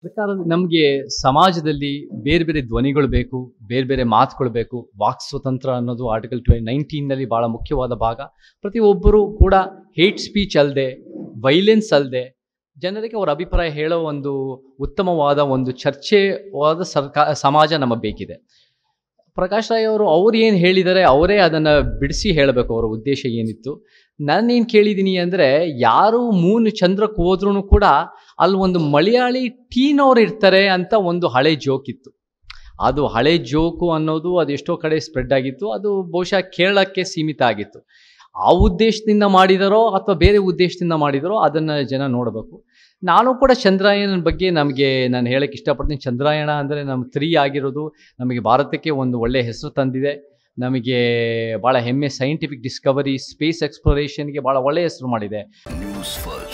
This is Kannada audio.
ಪ್ರಕಾರ ನಮಗೆ ಸಮಾಜದಲ್ಲಿ ಬೇರೆ ಬೇರೆ ಧ್ವನಿಗಳು ಬೇಕು ಬೇರೆ ಬೇರೆ ಮಾತುಗಳು ಬೇಕು ವಾಕ್ ಸ್ವತಂತ್ರ ಅನ್ನೋದು ಆರ್ಟಿಕಲ್ ಟ್ವೆ ನೈನ್ಟೀನ್ನಲ್ಲಿ ಭಾಳ ಮುಖ್ಯವಾದ ಭಾಗ ಪ್ರತಿಯೊಬ್ಬರು ಕೂಡ ಹೇಟ್ ಸ್ಪೀಚ್ ಅಲ್ಲದೆ ವೈಲೆನ್ಸ್ ಅಲ್ಲದೆ ಜನರಿಗೆ ಅವರ ಅಭಿಪ್ರಾಯ ಹೇಳೋ ಒಂದು ಉತ್ತಮವಾದ ಒಂದು ಚರ್ಚೆವಾದ ಸರ್ಕಾ ಸಮಾಜ ನಮಗೆ ಬೇಕಿದೆ ಪ್ರಕಾಶ್ ರಾಯ್ ಅವರು ಅವ್ರು ಏನು ಹೇಳಿದ್ದಾರೆ ಅವರೇ ಅದನ್ನು ಬಿಡಿಸಿ ಹೇಳಬೇಕು ಅವರ ಉದ್ದೇಶ ಏನಿತ್ತು ನಾನೇನು ಕೇಳಿದ್ದೀನಿ ಅಂದರೆ ಯಾರು ಮೂನ್ ಚಂದ್ರಕ್ಕೆ ಹೋದ್ರೂ ಕೂಡ ಅಲ್ಲಿ ಒಂದು ಮಲಯಾಳಿ ಟೀನವ್ರು ಇರ್ತಾರೆ ಅಂತ ಒಂದು ಹಳೆ ಜೋಕ್ ಇತ್ತು ಅದು ಹಳೆ ಜೋಕು ಅನ್ನೋದು ಅದು ಎಷ್ಟೋ ಕಡೆ ಸ್ಪ್ರೆಡ್ ಆಗಿತ್ತು ಅದು ಬಹುಶಃ ಕೇರಳಕ್ಕೆ ಸೀಮಿತ ಆಗಿತ್ತು ಆ ಉದ್ದೇಶದಿಂದ ಮಾಡಿದರೋ ಅಥವಾ ಬೇರೆ ಉದ್ದೇಶದಿಂದ ಮಾಡಿದರೋ ಅದನ್ನು ಜನ ನೋಡಬೇಕು ನಾನು ಕೂಡ ಚಂದ್ರಾಯನ ಬಗ್ಗೆ ನಮಗೆ ನಾನು ಹೇಳಕ್ಕೆ ಇಷ್ಟಪಡ್ತೀನಿ ಚಂದ್ರಾಯಣ ಅಂದರೆ ನಮ್ಮ ತ್ರೀ ಆಗಿರೋದು ನಮಗೆ ಭಾರತಕ್ಕೆ ಒಂದು ಒಳ್ಳೆಯ ಹೆಸರು ತಂದಿದೆ ನಮಗೆ ಭಾಳ ಹೆಮ್ಮೆ ಸೈಂಟಿಫಿಕ್ ಡಿಸ್ಕವರಿ ಸ್ಪೇಸ್ ಎಕ್ಸ್ಪ್ಲೋರೇಷನ್ಗೆ ಭಾಳ ಒಳ್ಳೆಯ ಹೆಸರು ಮಾಡಿದೆ ನ್ಯೂಸ್ ಫಸ್ಟ್